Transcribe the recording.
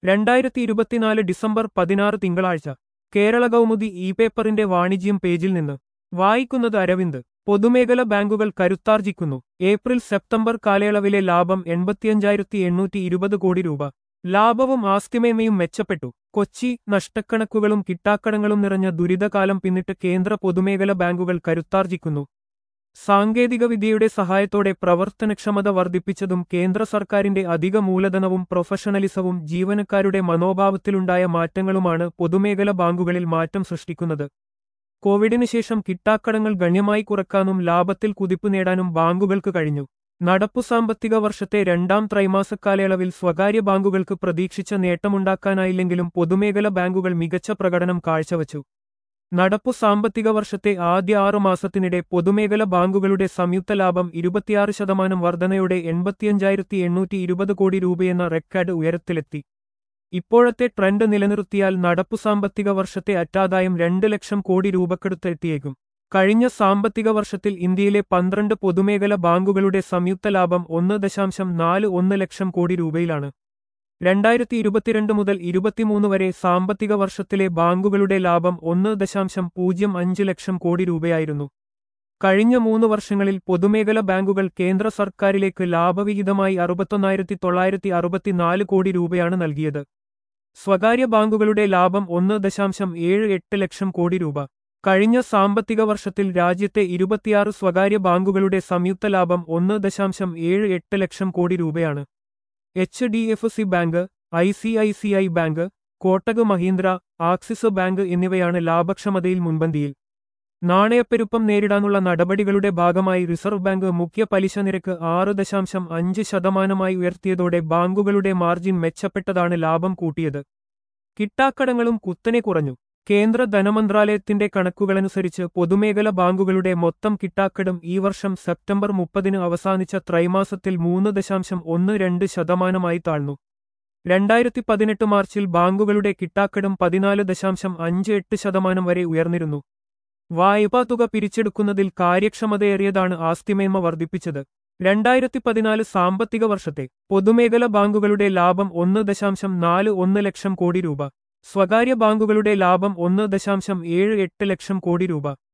രണ്ടായിരത്തി ഇരുപത്തിനാല് ഡിസംബർ പതിനാറ് തിങ്കളാഴ്ച കേരള കൗമുദി ഇ പേപ്പറിന്റെ വാണിജ്യം പേജിൽ നിന്ന് വായിക്കുന്നത് അരവിന്ദ് പൊതുമേഖല ബാങ്കുകൾ കരുത്താർജിക്കുന്നു ഏപ്രിൽ സെപ്റ്റംബർ കാലയളവിലെ ലാഭം എൺപത്തിയഞ്ചായിരത്തി എണ്ണൂറ്റി ഇരുപത് കോടി രൂപ ലാഭവും ആസ്തിമേന്മയും മെച്ചപ്പെട്ടു കൊച്ചി നഷ്ടക്കണക്കുകളും കിട്ടാക്കടങ്ങളും നിറഞ്ഞ ദുരിതകാലം പിന്നിട്ട് കേന്ദ്ര പൊതുമേഖല ബാങ്കുകൾ കരുത്താർജിക്കുന്നു സാങ്കേതികവിദ്യയുടെ സഹായത്തോടെ പ്രവർത്തനക്ഷമത വർദ്ധിപ്പിച്ചതും കേന്ദ്ര സർക്കാരിന്റെ അധിക മൂലധനവും പ്രൊഫഷണലിസവും ജീവനക്കാരുടെ മനോഭാവത്തിലുണ്ടായ മാറ്റങ്ങളുമാണ് പൊതുമേഖല ബാങ്കുകളിൽ മാറ്റം സൃഷ്ടിക്കുന്നത് കോവിഡിന് ശേഷം കിട്ടാക്കടങ്ങൾ ഗണ്യമായി കുറക്കാനും ലാഭത്തിൽ കുതിപ്പ് നേടാനും ബാങ്കുകൾക്ക് കഴിഞ്ഞു നടപ്പു സാമ്പത്തിക വർഷത്തെ രണ്ടാം ത്രൈമാസക്കാലയളവിൽ സ്വകാര്യ ബാങ്കുകൾക്ക് പ്രതീക്ഷിച്ച നേട്ടമുണ്ടാക്കാനായില്ലെങ്കിലും പൊതുമേഖല ബാങ്കുകൾ മികച്ച പ്രകടനം കാഴ്ചവച്ചു നടപ്പു സാമ്പത്തിക വർഷത്തെ ആദ്യ ആറു മാസത്തിനിടെ പൊതുമേഖല ബാങ്കുകളുടെ സംയുക്ത ലാഭം ഇരുപത്തിയാറ് ശതമാനം വർധനയോടെ എൺപത്തിയഞ്ചായിരത്തി എണ്ണൂറ്റി ഇരുപത് കോടി രൂപയെന്ന റെക്കോർഡ് ഉയരത്തിലെത്തി ഇപ്പോഴത്തെ ട്രെൻഡ് നിലനിർത്തിയാൽ നടപ്പു സാമ്പത്തിക വർഷത്തെ അറ്റാദായം രണ്ട് ലക്ഷം കോടി രൂപക്കെടുത്തെത്തിയേക്കും കഴിഞ്ഞ സാമ്പത്തിക വർഷത്തിൽ ഇന്ത്യയിലെ പന്ത്രണ്ട് പൊതുമേഖല ബാങ്കുകളുടെ സംയുക്ത ലാഭം ഒന്ന് ദശാംശം നാല് ഒന്ന് ലക്ഷം കോടി രൂപയിലാണ് രണ്ടായിരത്തി ഇരുപത്തിരണ്ട് മുതൽ ഇരുപത്തിമൂന്ന് വരെ സാമ്പത്തിക വർഷത്തിലെ ബാങ്കുകളുടെ ലാഭം ഒന്ന് ദശാംശം പൂജ്യം അഞ്ച് ലക്ഷം കോടി രൂപയായിരുന്നു കഴിഞ്ഞ മൂന്ന് വർഷങ്ങളിൽ പൊതുമേഖല ബാങ്കുകൾ കേന്ദ്ര സർക്കാരിലേക്ക് ലാഭവിഹിതമായി അറുപത്തൊന്നായിരത്തി തൊള്ളായിരത്തി അറുപത്തിനാല് കോടി രൂപയാണ് നൽകിയത് സ്വകാര്യ ബാങ്കുകളുടെ ലാഭം ഒന്ന് ദശാംശം ഏഴ് എട്ട് ലക്ഷം കോടി രൂപ കഴിഞ്ഞ സാമ്പത്തിക വർഷത്തിൽ രാജ്യത്തെ ഇരുപത്തിയാറ് സ്വകാര്യ ബാങ്കുകളുടെ സംയുക്ത ലാഭം ഒന്ന് ദശാംശം ഏഴ് എട്ട് ലക്ഷം കോടി രൂപയാണ് H D F C bank I C I C I bank Kotak Mahindra Axis bank എന്നിവയാണ് ലാഭക്ഷമതയിൽ മുൻപന്തിയിൽ നാണയപ്പെരുപ്പം നേരിടാനുള്ള നടപടികളുടെ ഭാഗമായി റിസർവ് ബാങ്ക് മുഖ്യ പലിശ നിരക്ക് ആറ് ദശാംശം അഞ്ച് ശതമാനമായി ഉയർത്തിയതോടെ ബാങ്കുകളുടെ മാർജിൻ മെച്ചപ്പെട്ടതാണ് ലാഭം കൂട്ടിയത് കിട്ടാക്കടങ്ങളും കുത്തനെ കുറഞ്ഞു കേന്ദ്ര ധനമന്ത്രാലയത്തിന്റെ കണക്കുകളനുസരിച്ച് പൊതുമേഖല ബാങ്കുകളുടെ മൊത്തം കിട്ടാക്കടം ഈ വർഷം സെപ്റ്റംബർ മുപ്പതിന് അവസാനിച്ച ത്രൈമാസത്തിൽ മൂന്ന് ദശാംശം ഒന്ന് രണ്ട് ശതമാനമായി താഴ്ന്നു രണ്ടായിരത്തി പതിനെട്ട് മാർച്ചിൽ ബാങ്കുകളുടെ കിട്ടാക്കടം പതിനാല് ദശാംശം അഞ്ച് എട്ട് ശതമാനം വരെ ഉയർന്നിരുന്നു വായ്പാ തുക പിരിച്ചെടുക്കുന്നതിൽ കാര്യക്ഷമതയേറിയതാണ് ആസ്തിമേന്മ വർദ്ധിപ്പിച്ചത് രണ്ടായിരത്തി പതിനാല് സാമ്പത്തിക വർഷത്തെ പൊതുമേഖല ബാങ്കുകളുടെ ലാഭം ഒന്ന് ദശാംശം നാല് ഒന്ന് ലക്ഷം കോടി രൂപ സ്വകാര്യ ബാങ്കുകളുടെ ലാഭം ഒന്ന് ദശാംശം ഏഴ് എട്ട് ലക്ഷം കോടി രൂപ